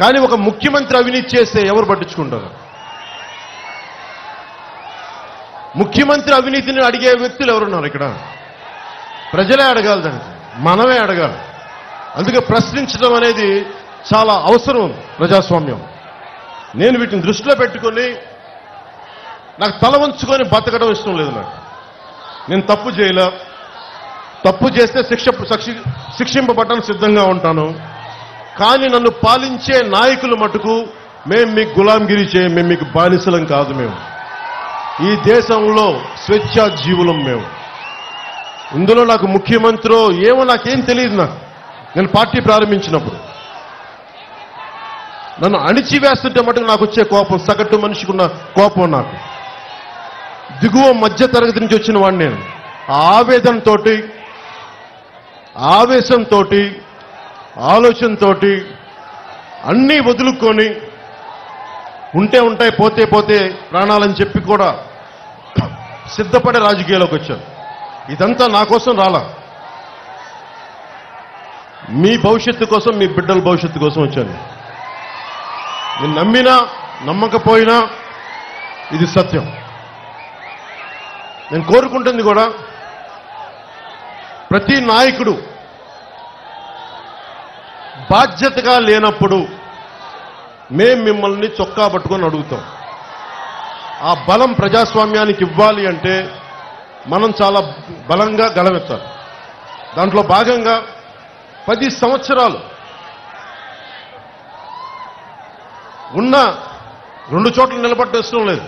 కానీ ఒక ముఖ్యమంత్రి అవినీతి చేస్తే ఎవరు పట్టించుకుంటారు ముఖ్యమంత్రి అవినీతిని అడిగే వ్యక్తులు ఎవరున్నారు ఇక్కడ ప్రజలే అడగాలి దానికి మనమే అడగాలి అందుకే ప్రశ్నించడం అనేది చాలా అవసరం ప్రజాస్వామ్యం నేను వీటిని దృష్టిలో పెట్టుకొని నాకు తల వంచుకొని బతకడం ఇష్టం లేదు నాకు నేను తప్పు చేయలే తప్పు చేస్తే శిక్ష శిక్షి- శిక్షింపబడడానికి సిద్ధంగా ఉంటాను కానీ నన్ను పాలించే నాయకులు మటుకు మేము మీకు గులాంగిరి చేయం మేము మీకు బానిసలం కాదు మేము ఈ దేశంలో స్వేచ్ఛా జీవులం మేము ఇందులో నాకు ముఖ్యమంత్రి ఏమో నాకేం తెలియదు నాకు నేను పార్టీ ప్రారంభించినప్పుడు నన్ను అణిచివేస్తుంటే మటుకు నాకు వచ్చే కోపం సగటు మనిషికి ఉన్న కోపం నాకు దిగువ మధ్య తరగతి నుంచి వచ్చిన వాడిని నేను ఆ ఆవేదనతోటి ఆవేశంతో ఆలోచనతోటి అన్నీ వదులుకొని ఉంటే ఉంటాయి పోతే పోతే ప్రాణాలని చెప్పి కూడా సిద్ధపడే రాజకీయాల్లోకి వచ్చాను ఇదంతా నా కోసం రాలా మీ భవిష్యత్తు కోసం మీ బిడ్డల భవిష్యత్తు కోసం వచ్చాను నేను నమ్మినా నమ్మకపోయినా ఇది సత్యం నేను కోరుకుంటుంది కూడా ప్రతి నాయకుడు బాధ్యతగా లేనప్పుడు మేం మిమ్మల్ని చొక్కా పట్టుకొని అడుగుతాం ఆ బలం ప్రజాస్వామ్యానికి ఇవ్వాలి అంటే మనం చాలా బలంగా గలమెత్తాలి దాంట్లో భాగంగా పది సంవత్సరాలు ఉన్న రెండు చోట్ల నిలబడ్డ ఇష్టం లేదు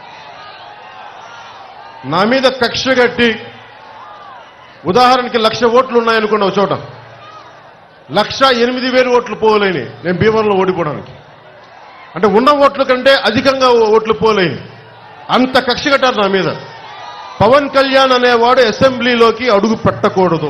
నా మీద కక్ష కట్టి ఉదాహరణకి లక్ష ఓట్లు ఉన్నాయనుకోండి ఒక చోట లక్ష ఎనిమిది వేలు ఓట్లు పోలేని నేను భీమవరంలో ఓడిపోవడానికి అంటే ఉన్న ఓట్ల కంటే అధికంగా ఓట్లు పోలేని అంత కక్ష కట్టారు నా మీద పవన్ కళ్యాణ్ అనేవాడు అసెంబ్లీలోకి అడుగు పెట్టకూడదు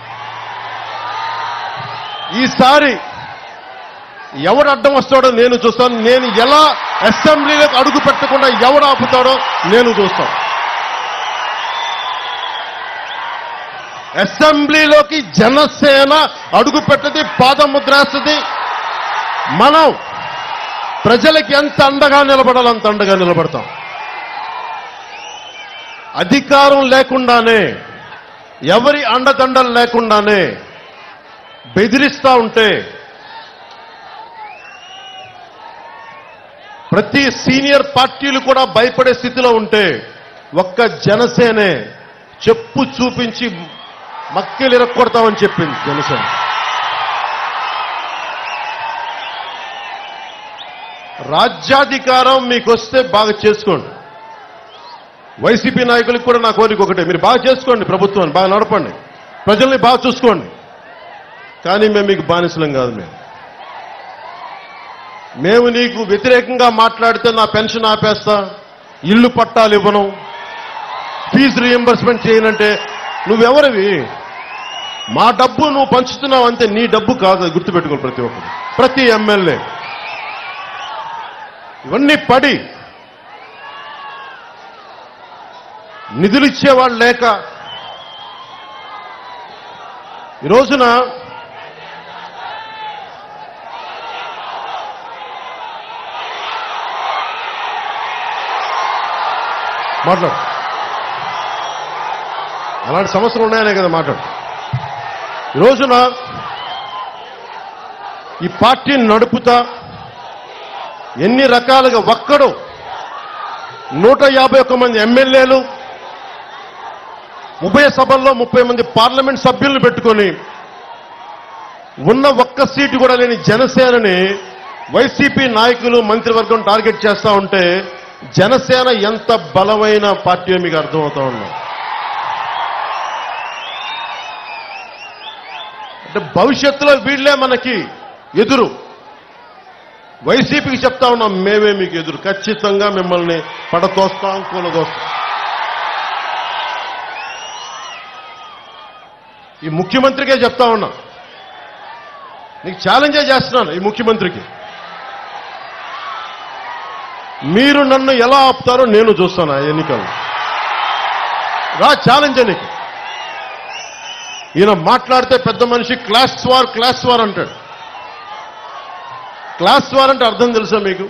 ఈసారి ఎవడు అడ్డం వస్తాడో నేను చూస్తాను నేను ఎలా అసెంబ్లీలోకి అడుగు పెట్టకుండా ఎవడు ఆపుతాడో నేను చూస్తాను అసెంబ్లీలోకి జనసేన అడుగు పెట్టది పాదముద్రేస్తుంది మనం ప్రజలకి ఎంత అండగా నిలబడాలో అంత అండగా నిలబడతాం అధికారం లేకుండానే ఎవరి అండదండలు లేకుండానే బెదిరిస్తా ఉంటే ప్రతి సీనియర్ పార్టీలు కూడా భయపడే స్థితిలో ఉంటే ఒక్క జనసేనే చెప్పు చూపించి మక్కెలు ఇరక్కొడతామని చెప్పింది జనసేన రాజ్యాధికారం మీకు వస్తే బాగా చేసుకోండి వైసీపీ నాయకులకు కూడా నా కోరిక ఒకటే మీరు బాగా చేసుకోండి ప్రభుత్వాన్ని బాగా నడపండి ప్రజల్ని బాగా చూసుకోండి కానీ మేము మీకు బానిసలం కాదు మేము మేము నీకు వ్యతిరేకంగా మాట్లాడితే నా పెన్షన్ ఆపేస్తా ఇల్లు పట్టాలు ఇవ్వను ఫీజు రియంబర్స్మెంట్ చేయనంటే నువ్వెవరివి మా డబ్బు నువ్వు పంచుతున్నావు అంతే నీ డబ్బు కాదు అది గుర్తుపెట్టుకోవాలి ప్రతి ఒక్కరు ప్రతి ఎమ్మెల్యే ఇవన్నీ పడి నిధులు ఇచ్చేవాళ్ళు లేక ఈ రోజున మాట్లాడు అలాంటి సమస్యలు ఉన్నాయనే కదా మాట్లాడు ఈ రోజున ఈ పార్టీని నడుపుతా ఎన్ని రకాలుగా ఒక్కడు నూట యాభై ఒక్క మంది ఎమ్మెల్యేలు ఉభయ సభల్లో ముప్పై మంది పార్లమెంట్ సభ్యులను పెట్టుకొని ఉన్న ఒక్క సీటు కూడా లేని జనసేనని వైసీపీ నాయకులు మంత్రివర్గం టార్గెట్ చేస్తా ఉంటే జనసేన ఎంత బలమైన పార్టీ మీకు అర్థమవుతా ఉన్నాం అంటే భవిష్యత్తులో వీళ్ళే మనకి ఎదురు వైసీపీకి చెప్తా ఉన్నాం మేమే మీకు ఎదురు ఖచ్చితంగా మిమ్మల్ని పడతోస్తాం కూలదోస్తాం ఈ ముఖ్యమంత్రికే చెప్తా ఉన్నా నీకు ఛాలెంజే చేస్తున్నాను ఈ ముఖ్యమంత్రికి మీరు నన్ను ఎలా ఆపుతారో నేను చూస్తాను ఆ ఎన్నికలు రా ఛాలెంజ్ నీకు ఈయన మాట్లాడితే పెద్ద మనిషి క్లాస్ వార్ క్లాస్ వార్ అంటాడు క్లాస్ వార్ అంటే అర్థం తెలుసా మీకు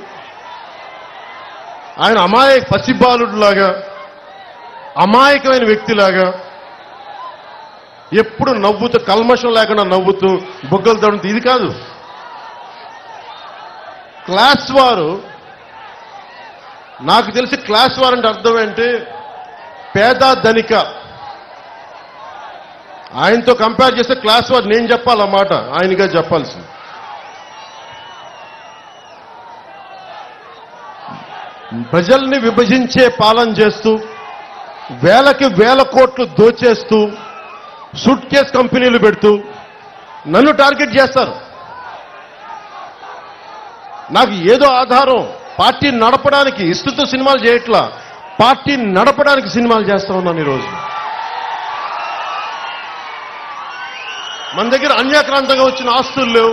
ఆయన అమాయక పసిబాలుడిలాగా అమాయకమైన వ్యక్తిలాగా ఎప్పుడు నవ్వుతూ కల్మషం లేకుండా నవ్వుతూ బుగ్గలు తడుతూ ఇది కాదు క్లాస్ వారు నాకు తెలిసి క్లాస్ వార్ అంటే అర్థం ఏంటి పేద ధనిక ఆయనతో కంపేర్ చేస్తే క్లాస్ వార్ నేను చెప్పాలన్నమాట ఆయనగా చెప్పాల్సింది ప్రజల్ని విభజించే పాలన చేస్తూ వేలకి వేల కోట్లు దోచేస్తూ సూట్ కేస్ కంపెనీలు పెడుతూ నన్ను టార్గెట్ చేస్తారు నాకు ఏదో ఆధారం పార్టీ నడపడానికి ఇష్టతో సినిమాలు చేయట్లా పార్టీ నడపడానికి సినిమాలు చేస్తా ఉన్నాను ఈరోజు మన దగ్గర అన్యాక్రాంతంగా వచ్చిన ఆస్తులు లేవు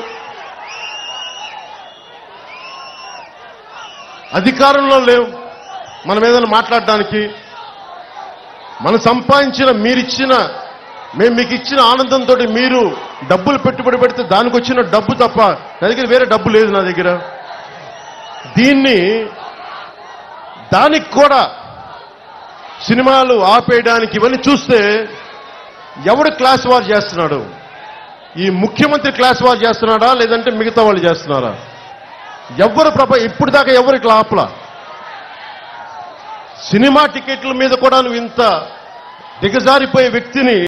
అధికారంలో లేవు మన మీద మాట్లాడడానికి మనం సంపాదించిన మీరిచ్చిన మేము మీకు ఇచ్చిన ఆనందంతో మీరు డబ్బులు పెట్టుబడి పెడితే దానికి వచ్చిన డబ్బు తప్ప నా దగ్గర వేరే డబ్బు లేదు నా దగ్గర దీన్ని దానికి కూడా సినిమాలు ఆపేయడానికి ఇవన్నీ చూస్తే ఎవడు క్లాస్ వార్ చేస్తున్నాడు ఈ ముఖ్యమంత్రి క్లాస్ వార్ చేస్తున్నాడా లేదంటే మిగతా వాళ్ళు చేస్తున్నారా ఎవరు ప్రప ఇప్పుడు దాకా ఎవరికి ఆపలా సినిమా టికెట్ల మీద కూడా నువ్వు ఇంత దిగజారిపోయే వ్యక్తిని